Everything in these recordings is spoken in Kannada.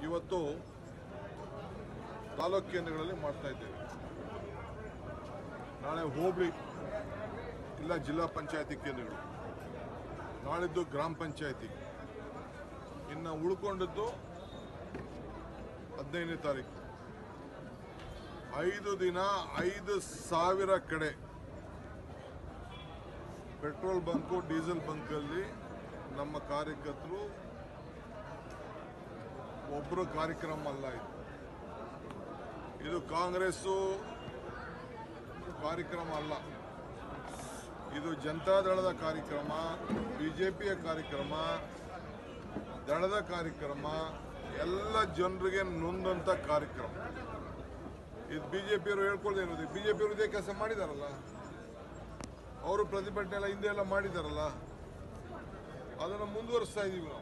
ಇವತ್ತು ತಾಲೂಕು ಕೇಂದ್ರಗಳಲ್ಲಿ ಮಾಡ್ತಾ ಇದ್ದೇವೆ ನಾಳೆ ಹೋಬಳಿ ಇಲ್ಲ ಜಿಲ್ಲಾ ಪಂಚಾಯತಿ ಕೇಂದ್ರಗಳು ನಾಳಿದ್ದು ಗ್ರಾಮ ಪಂಚಾಯತಿ ಇನ್ನು ಉಳ್ಕೊಂಡದ್ದು ಹದಿನೈದನೇ ತಾರೀಕು ಐದು ದಿನ ಐದು ಸಾವಿರ ಕಡೆ ಪೆಟ್ರೋಲ್ ಬಂಕು ಡೀಸೆಲ್ ಬಂಕಲ್ಲಿ ನಮ್ಮ ಕಾರ್ಯಕರ್ತರು ಒಬ್ಬರು ಕಾರ್ಯಕ್ರಮ ಅಲ್ಲ ಇದು ಇದು ಕಾಂಗ್ರೆಸ್ಸು ಕಾರ್ಯಕ್ರಮ ಅಲ್ಲ ಇದು ಜನತಾದಳದ ಕಾರ್ಯಕ್ರಮ ಬಿಜೆಪಿಯ ಕಾರ್ಯಕ್ರಮ ದಳದ ಕಾರ್ಯಕ್ರಮ ಎಲ್ಲ ಜನರಿಗೆ ನೊಂದಂತ ಕಾರ್ಯಕ್ರಮ ಇದು ಬಿಜೆಪಿಯವರು ಹೇಳ್ಕೊಳ್ಳೋದೇನಿದೆ ಬಿಜೆಪಿಯವರು ಇದೇ ಕೆಲಸ ಮಾಡಿದಾರಲ್ಲ ಅವರು ಪ್ರತಿಭಟನೆ ಎಲ್ಲ ಹಿಂದೆ ಎಲ್ಲ ಮಾಡಿದಾರಲ್ಲ ಅದನ್ನು ಮುಂದುವರಿಸ್ತಾ ಇದೀವಿ ನಾವು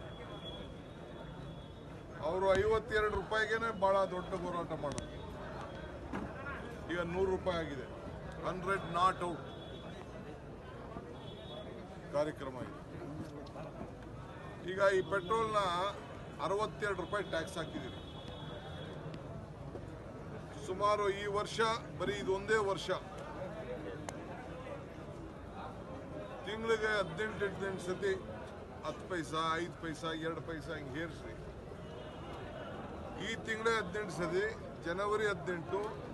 ಅವರು ಐವತ್ತೆರಡು ರೂಪಾಯಿಗೇನೆ ಬಹಳ ದೊಡ್ಡ ಹೋರಾಟ ಮಾಡೋದು ಈಗ ನೂರು ರೂಪಾಯಿ ಆಗಿದೆ ಹಂಡ್ರೆಡ್ ನಾಟ್ ಔಟ್ ಕಾರ್ಯಕ್ರಮ ಇದೆ ಈಗ ಈ ಪೆಟ್ರೋಲ್ನ ಅರವತ್ತೆರಡು ರೂಪಾಯಿ ಟ್ಯಾಕ್ಸ್ ಹಾಕಿದ್ದೀರಿ ಸುಮಾರು ಈ ವರ್ಷ ಬರೀ ಇದೊಂದೇ ವರ್ಷ ತಿಂಗಳಿಗೆ ಹದಿನೆಂಟು ಹದಿನೆಂಟು ಸತಿ ಹತ್ತು ಪೈಸಾ ಐದು ಪೈಸಾ ಎರಡು ಪೈಸಾ ಹಿಂಗೆ ಏರ್ಸ್ರಿ ಈ ತಿಂಗಳೇ ಹದಿನೆಂಟು ಸತಿ ಜನವರಿ ಹದಿನೆಂಟು